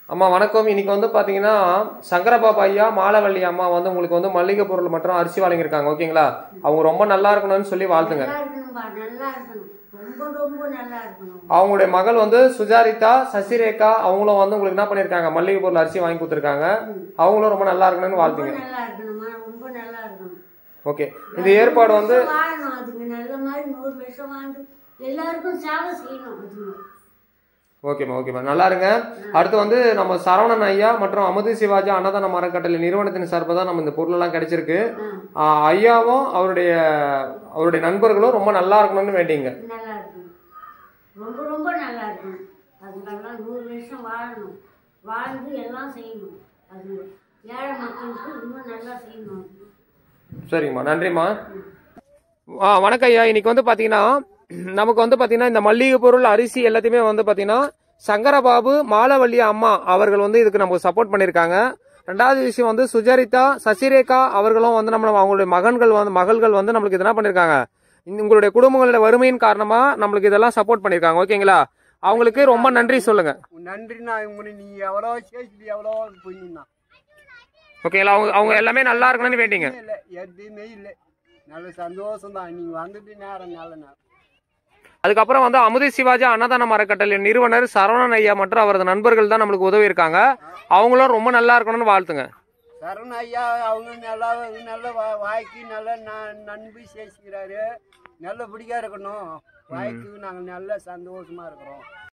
அம்மா வணக்கம் இன்னைக்கு வந்து பாத்தீங்கன்னா சங்கரபாபா ஐயா மாலவள்ளி அம்மா வந்து உங்களுக்கு வந்து மல்லிகை பொருள் மற்றும் அரிசி வழங்கியிருக்காங்க ஓகேங்களா அவங்க ரொம்ப நல்லா இருக்கணும்னு சொல்லி வாழ்த்துங்க நல்லா இருக்கணும்பா நல்லா இருக்கணும் ரொம்ப ரொம்ப நல்லா இருக்கணும் அவங்களுடைய மகள் வந்து சுஜாரிதா சசிரேகா அவங்களும் வந்து உங்களுக்கு என்ன பண்ணிருக்காங்க மல்லிகை பொருள் அரிசி வாங்கி கொடுத்துருக்காங்க அவங்களும் ரொம்ப நல்லா இருக்கணும்னு ரொம்ப வாழ்த்துங்க நல்லா இருக்கணுமா ரொம்ப நல்லா இருக்கணும் ஓகே இந்த ஏற்பாடு வந்து வாழணும் அதுக்கு நல்ல மாதிரி நூறு வருஷம் வாழ்ந்து எல்லாருக்கும் சேவை செய்யணும் அதுங்க ஓகேம்மா ஓகேம்மா நல்லா இருங்க அடுத்து வந்து நம்ம சரவணன் ஐயா மற்றும் அமுது சிவாஜி அன்னதான மரக்கட்டளை நிறுவனத்தின் சார்பாக தான் நம்ம இந்த பொருள் எல்லாம் கிடைச்சிருக்கு ஆ, ஆ, ஐயாவும் அவருடைய அவருடைய நண்பர்களும் ரொம்ப நல்லா இருக்கணும்னு வேண்டிங்க நல்லா இருக்கணும் ரொம்ப ரொம்ப நல்லா இருக்கணும் அதுக்கெல்லாம் நூறு வருஷம் வாழணும் வாழ்ந்து எல்லாம் செய்யணும் அது ஏழை மக்களுக்கு இன்னும் நல்லா செய்யணும் சரிங்கம்மா நன்றிம்மா ஆ வணக்கம் ஐயா இன்னைக்கு வந்து பாத்தீங்கன்னா நமக்கு வந்து பாத்தீங்கன்னா இந்த மல்லிகை பொருள் அரிசி எல்லாத்தையுமே வந்து பாத்தீங்கன்னா சங்கரபாபு மாலவள்ளி அம்மா அவர்கள் வந்து இதுக்கு நமக்கு சப்போர்ட் பண்ணியிருக்காங்க ரெண்டாவது விஷயம் வந்து சுஜரிதா சசிரேகா அவர்களும் வந்து நம்ம அவங்களுடைய மகன்கள் வந்து மகள்கள் வந்து நம்மளுக்கு இதெல்லாம் பண்ணியிருக்காங்க இந்த- உங்களுடைய குடும்பங்களோட வறுமையின் காரணமா நம்மளுக்கு இதெல்லாம் சப்போர்ட் பண்ணியிருக்காங்க ஓகேங்களா அவங்களுக்கு ரொம்ப நன்றி சொல்லுங்க நன்றிண்ணா இவங்க நீ எவ்வளோ சேர்த்து எவ்வளோ புண்ணியண்ணா ஓகேங்களா அவங்க அவங்க எல்லாமே நல்லா இருக்கணும்னு வேண்டிங்க இல்லை எதுவுமே இல்லை நல்ல சந்தோஷம் தான் நீங்க வந்துட்டு நேரம் நல்ல நேரம் அதுக்கப்புறம் வந்து அமுதி சிவாஜி அன்னதான மரக்கட்டளை நிறுவனர் சரவணன் ஐயா மற்றும் அவரது நண்பர்கள் தான் நம்மளுக்கு உதவி இருக்காங்க அவங்களும் ரொம்ப நல்லா இருக்கணும்னு வாழ்த்துங்க சரண் ஐயா அவங்க நல்லா நல்ல வா- வாய்க்கு நல்ல ந- நண்பு சேர்த்துக்கிறாரு நல்லபடியா இருக்கணும் வாய்க்கு நாங்கள் நல்ல சந்தோஷமா இருக்கிறோம்